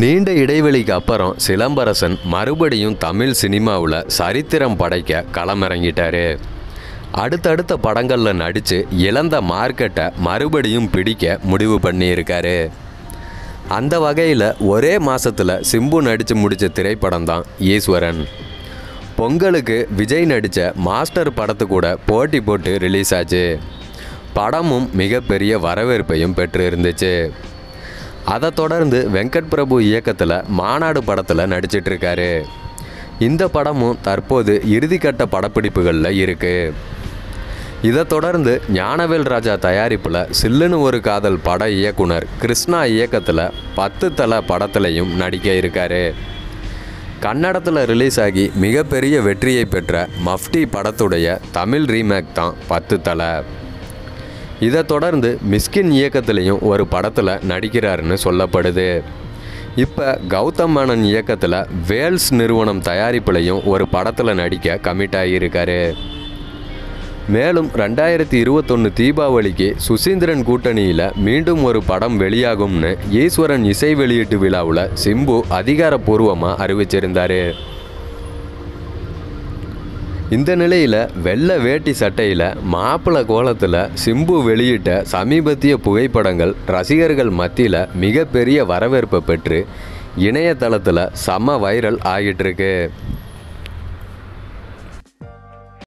நீண்ட இடைவெளிக்கு அப்புறம் சிலம்பரசன் மறுபடியும் தமிழ் சினிமாவில் சரித்திரம் படைக்க களமிறங்கிட்டாரு அடுத்தடுத்த படங்களில் நடித்து இழந்த மார்க்கெட்டை மறுபடியும் பிடிக்க முடிவு பண்ணியிருக்காரு அந்த வகையில் ஒரே மாதத்தில் சிம்பு நடித்து முடித்த திரைப்படம் தான் ஈஸ்வரன் பொங்கலுக்கு விஜய் நடித்த மாஸ்டர் படத்து கூட போட்டி போட்டு ரிலீஸ் ஆச்சு படமும் மிகப்பெரிய வரவேற்பையும் பெற்று இருந்துச்சு அதை தொடர்ந்து வெங்கட் பிரபு இயக்கத்தில் மாநாடு படத்தில் நடிச்சிட்டு இருக்காரு இந்த படமும் தற்போது இறுதிக்கட்ட படப்பிடிப்புகளில் இருக்குது இதை தொடர்ந்து ஞானவேல் ராஜா தயாரிப்பில் சில்லுன்னு ஒரு காதல் பட இயக்குனர் கிருஷ்ணா இயக்கத்தில் பத்து தல படத்துலையும் நடிக்க இருக்காரு கன்னடத்தில் ரிலீஸ் ஆகி மிகப்பெரிய வெற்றியை பெற்ற மஃப்டி படத்துடைய தமிழ் ரீமேக் தான் பத்து தலை இதை தொடர்ந்து மிஸ்கின் இயக்கத்திலையும் ஒரு படத்தில் நடிக்கிறாருன்னு சொல்லப்படுது இப்போ கௌதம் மேனன் இயக்கத்தில் வேல்ஸ் நிறுவனம் தயாரிப்புலையும் ஒரு படத்தில் நடிக்க கமிட் ஆகியிருக்காரு மேலும் ரெண்டாயிரத்தி இருபத்தொன்று தீபாவளிக்கு சுசீந்திரன் கூட்டணியில் மீண்டும் ஒரு படம் வெளியாகும்னு ஈஸ்வரன் இசை வெளியீட்டு விழாவில் சிம்பு அதிகாரப்பூர்வமாக அறிவிச்சிருந்தார் இந்த நிலையில் வெள்ளை வேட்டி சட்டையில் மாப்பிள்ளை கோலத்தில் சிம்பு வெளியிட்ட சமீபத்திய புகைப்படங்கள் ரசிகர்கள் மத்தியில் மிகப்பெரிய வரவேற்பை பெற்று இணையதளத்தில் செம்ம வைரல் ஆகிட்டு இருக்கு